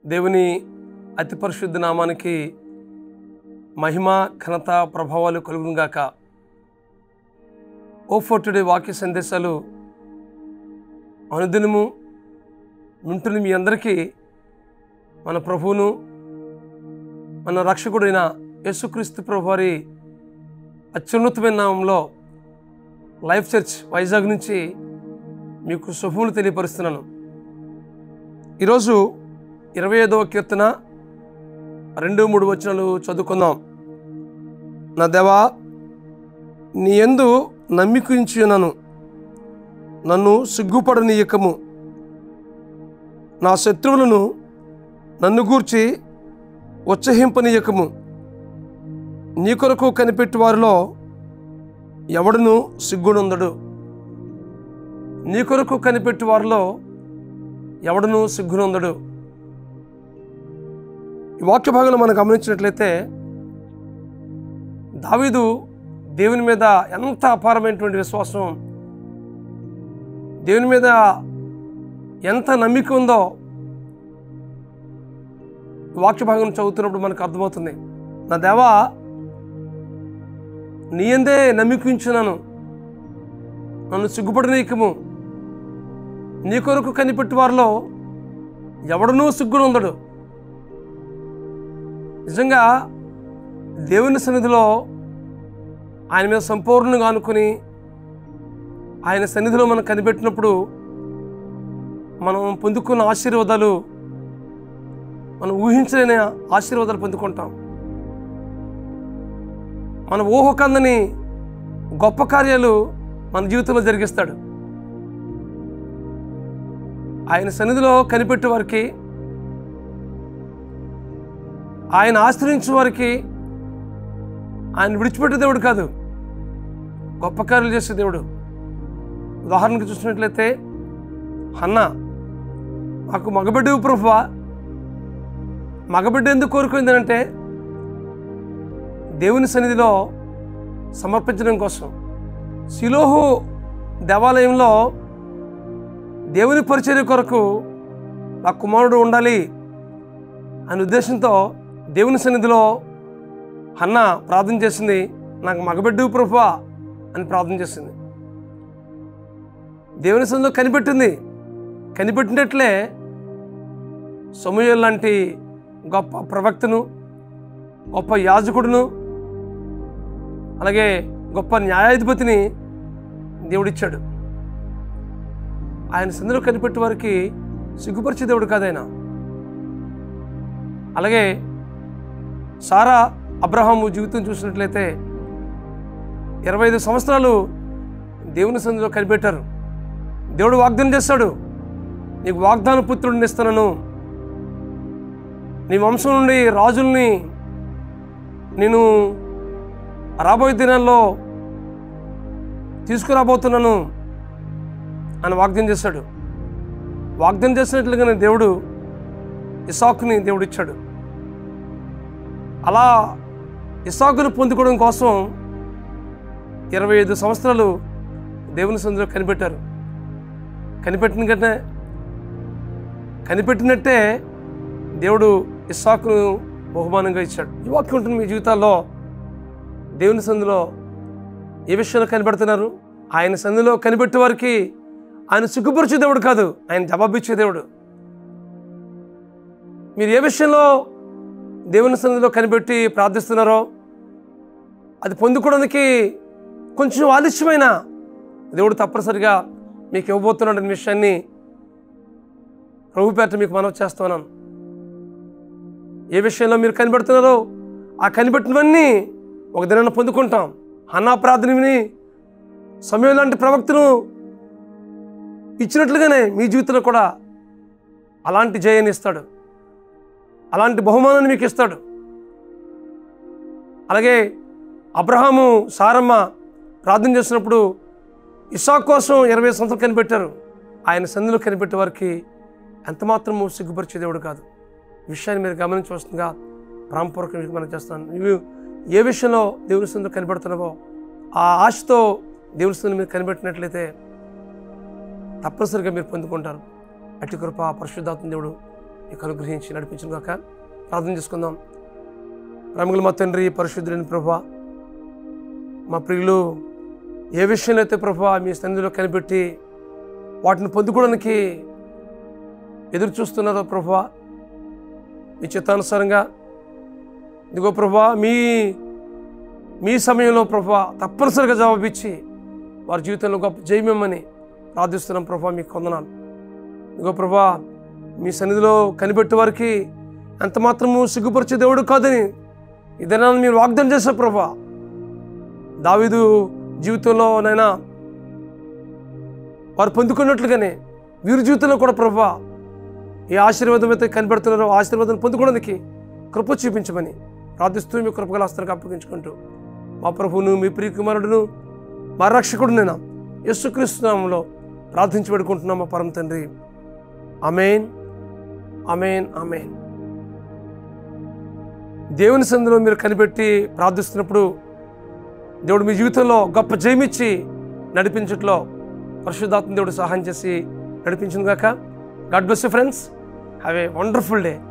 దేవుని అతి పరిశుద్ధ నామానికి మహిమ ఘనత ప్రభావాలు కలుగునుగాక ఓ ఫోర్ టుడే వాక్య సందేశాలు అనుదినము వింటున్న మీ అందరికీ మన ప్రభువును మన రక్షకుడైన యేసుక్రీస్తు ప్రభు వారి అత్యున్నతమైన నామంలో లైఫ్ చర్చ్ వైజాగ్ నుంచి మీకు శుభములు తెలియపరుస్తున్నాను ఈరోజు ఇరవై ఐదవ కీర్తన రెండు మూడు వచనాలు చదువుకుందాం నా దేవా నీ ఎందు నమ్మికించున్నాను నన్ను సిగ్గుపడనీయకము నా శత్రువులను నన్ను గూర్చి ఉత్సహింపనీయకము నీ కొరకు కనిపెట్టి వారిలో ఎవడును సిగ్గునుందడు నీ కొరకు కనిపెట్టి వారిలో ఎవడును సిగ్గునుందడు ఈ వాక్య భాగంలో మనం గమనించినట్లయితే దావీదు దేవుని మీద ఎంత అపారమైనటువంటి విశ్వాసం దేవుని మీద ఎంత నమ్మిక ఉందో ఈ వాక్య భాగం చదువుతున్నప్పుడు మనకు అర్థమవుతుంది నా దేవా నీ ఎందే నమ్మికించున్నాను నన్ను సిగ్గుపడనీకము నీ కొరకు కనిపెట్టి వారిలో ఎవడనూ సిగ్గునుందడు నిజంగా దేవుని సన్నిధిలో ఆయన మీద సంపూర్ణంగా అనుకుని ఆయన సన్నిధిలో మనం కనిపెట్టినప్పుడు మనం పొందుకున్న ఆశీర్వాదాలు మనం ఊహించలేని ఆశీర్వాదాలు పొందుకుంటాం మన ఊహకందని గొప్ప కార్యాలు మన జీవితంలో జరిగిస్తాడు ఆయన సన్నిధిలో కనిపెట్టే వారికి ఆయన ఆశ్రయించే వారికి ఆయన విడిచిపెట్టే దేవుడు కాదు గొప్ప కార్యాలు చేసే దేవుడు ఉదాహరణకు చూసినట్లయితే హన్న మాకు మగబిడ్డ ప్రభువా మగబిడ్డ ఎందుకు కోరుకుందంటే దేవుని సన్నిధిలో సమర్పించడం కోసం శిలోహు దేవాలయంలో దేవుని పరిచర్య కొరకు నా కుమారుడు ఉండాలి అనే ఉద్దేశంతో దేవుని సన్నిధిలో అన్న ప్రార్థన చేసింది నాకు మగబిడ్డు ప్రభువా అని ప్రార్థన చేసింది దేవుని సన్నిధిలో కనిపెట్టింది కనిపెట్టినట్లే సమూహం లాంటి గొప్ప ప్రవక్తను గొప్ప యాజకుడును అలాగే గొప్ప న్యాయాధిపతిని దేవుడిచ్చాడు ఆయన సందులో కనిపెట్టే వారికి సిగ్గుపరిచే దేవుడు కాదైనా అలాగే సారా అబ్రహాము జీవితం చూసినట్లయితే ఇరవై ఐదు సంవత్సరాలు దేవుని సందులో కనిపెట్టారు దేవుడు వాగ్దానం చేస్తాడు నీకు వాగ్దాన పుత్రుడిని ఇస్తున్నాను నీ వంశం నుండి రాజుల్ని నేను రాబోయే దినాల్లో తీసుకురాబోతున్నాను అని వాగ్దానం చేశాడు వాగ్దానం చేసినట్లుగానే దేవుడు ఇసాకుని దేవుడు ఇచ్చాడు అలా ఇసాకును పొందుకోవడం కోసం ఇరవై ఐదు సంవత్సరాలు దేవుని సందులో కనిపెట్టారు కనిపెట్టిన కంటే కనిపెట్టినట్టే దేవుడు ఇస్సాకును బహుమానంగా ఇచ్చాడు ఈ వాక్యం ఉంటుంది మీ జీవితాల్లో దేవుని సందులో ఏ విషయంలో కనిపెడుతున్నారు ఆయన సందులో కనిపెట్టే వారికి ఆయన సిగ్గుపరిచే దేవుడు కాదు ఆయన జవాబిచ్చే దేవుడు మీరు ఏ విషయంలో దేవుని సన్నిధిలో కనిపెట్టి ప్రార్థిస్తున్నారో అది పొందుకోవడానికి కొంచెం ఆలస్యమైన దేవుడు తప్పనిసరిగా మీకు ఇవ్వబోతున్నాడు అనే విషయాన్ని ప్రభుపేట మీకు మనవి చేస్తున్నాను ఏ విషయంలో మీరు కనిపెడుతున్నారో ఆ కనిపెట్టినవన్నీ ఒక దినాన్ని పొందుకుంటాం అన్నా ప్రార్థన విని సమయం లాంటి ప్రవక్తను ఇచ్చినట్లుగానే మీ జీవితంలో కూడా అలాంటి జయాన్ని ఇస్తాడు అలాంటి బహుమానాన్ని మీకు ఇస్తాడు అలాగే అబ్రహాము సారమ్మ ప్రార్థన చేసినప్పుడు ఇసాక్ కోసం ఇరవై సంవత్సరాలు కనిపెట్టారు ఆయన సంధిలో కనిపెట్టే వారికి ఎంతమాత్రము సిగ్గుపరిచే దేవుడు కాదు ఈ విషయాన్ని మీరు గమనించవలసిందిగా ప్రాంపూర్వకం మీకు మనం చేస్తాను నువ్వు ఏ విషయంలో దేవుని సందులో కనిపెడుతున్నావో ఆ ఆశతో దేవుని సందులో మీరు కనిపెట్టినట్లయితే తప్పనిసరిగా మీరు పొందుకుంటారు అట్టి కృప పరిశుద్ధాత్మ దేవుడు మీకు అనుగ్రహించి నడిపించిన గాక ప్రార్థన చేసుకుందాం ప్రముఖులు మా తండ్రి పరిశుద్ధులైన ప్రభా మా ప్రియులు ఏ విషయంలో అయితే ప్రభా మీ సన్నిధిలో కనిపెట్టి వాటిని పొందుకోవడానికి ఎదురు చూస్తున్నారో ప్రభా మీ చిత్తానుసారంగా ఇదిగో ప్రభా మీ మీ సమయంలో ప్రభా తప్పనిసరిగా జవాబిచ్చి వారి జీవితంలో గొప్ప జయమేమని ప్రార్థిస్తున్నాం ప్రభా మీకు కొందనాలు ఇదిగో ప్రభా మీ సన్నిధిలో కనిపెట్టే వారికి ఎంత మాత్రము సిగ్గుపరిచే దేవుడు కాదని ఇదైనా మీరు వాగ్దానం చేశారు ప్రభా దావీదు జీవితంలో నైనా వారు పొందుకున్నట్లుగానే వీరి జీవితంలో కూడా ప్రభా ఏ ఆశీర్వాదం అయితే కనిపెడుతున్నారో ఆ ఆశీర్వాదం పొందుకోవడానికి కృప చూపించమని ప్రార్థిస్తూ మీ కృపగల హస్తానికి అప్పగించుకుంటూ మా ప్రభువును మీ ప్రియకుమారుడును మా రక్షకుడునైనా యేసుక్రీస్తునామంలో ప్రార్థించి పెడుకుంటున్నాం మా పరమ తండ్రి అమేన్ అమేన్ అమేన్ దేవుని సందులో మీరు కనిపెట్టి ప్రార్థిస్తున్నప్పుడు దేవుడు మీ జీవితంలో గొప్ప జయమిచ్చి నడిపించట్లో పరిశుద్ధాత్మ దేవుడు సహాయం చేసి నడిపించింది గాక God bless you friends have a wonderful day